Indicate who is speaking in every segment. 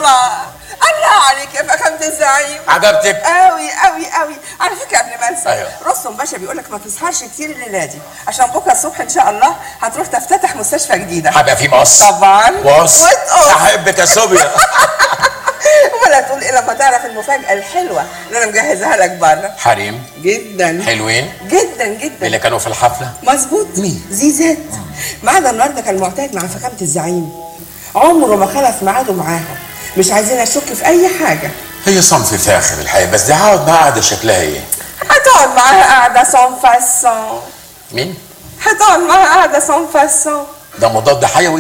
Speaker 1: الله الله عليك يا فخامة الزعيم
Speaker 2: عجبتك
Speaker 1: قوي قوي قوي على فكره قبل ما انسى
Speaker 2: أيوة.
Speaker 1: رستم باشا بيقول لك ما تسهرش كتير الليله دي عشان بكره الصبح ان شاء الله هتروح تفتتح مستشفى جديده
Speaker 2: هبقى في مص
Speaker 1: طبعا
Speaker 2: مص
Speaker 1: وتقف
Speaker 2: احبك يا صوبيا
Speaker 1: ولا تقول ايه لما تعرف المفاجاه الحلوه اللي انا مجهزها لك بره
Speaker 2: حريم
Speaker 1: جدا
Speaker 2: حلوين
Speaker 1: جدا جدا
Speaker 2: اللي كانوا في الحفله
Speaker 1: مظبوط
Speaker 2: مين؟
Speaker 1: زيزات ميعادها النهارده كان معتاد مع فخامه الزعيم عمره ما خلف ميعاده معاها مش عايزين اشك في اي حاجه
Speaker 2: هي صنف فاخر الحقيقه بس دي هقعد معاها قاعده شكلها ايه
Speaker 1: هتقعد معاها قاعده سون فاسون
Speaker 2: مين
Speaker 1: هتقعد معاها قاعده سون فاسون
Speaker 2: ده مضاد حيوي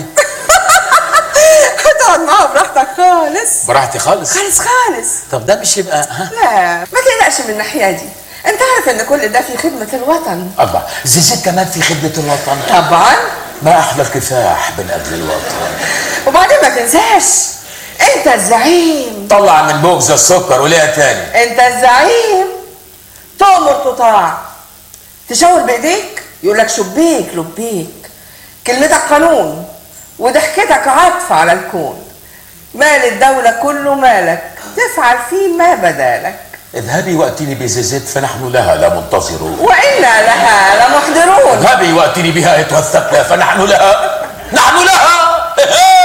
Speaker 1: هتقعد معاها براحتك خالص
Speaker 2: براحتي خالص
Speaker 1: خالص خالص
Speaker 2: طب ده مش يبقى ها
Speaker 1: لا ما تقلقش من الناحيه دي انت عارف ان كل ده في خدمه الوطن
Speaker 2: الله زيزيد كمان في خدمه الوطن
Speaker 1: طبعا
Speaker 2: ما احلى الكفاح من اجل الوطن
Speaker 1: وبعدين ما تنساش انت الزعيم
Speaker 2: طلع من بوكس السكر وليها تاني
Speaker 1: انت الزعيم تؤمر تطاع تشاور بايديك يقول لك شبيك لبيك كلمتك قانون وضحكتك عطف على الكون مال الدولة كله مالك تفعل فيه ما بدالك
Speaker 2: اذهبي واتيني بزيزيد فنحن لها لا منتظرون
Speaker 1: وإنا لها لمحضرون
Speaker 2: اذهبي واتيني بها ايتها الثقله فنحن لها نحن لها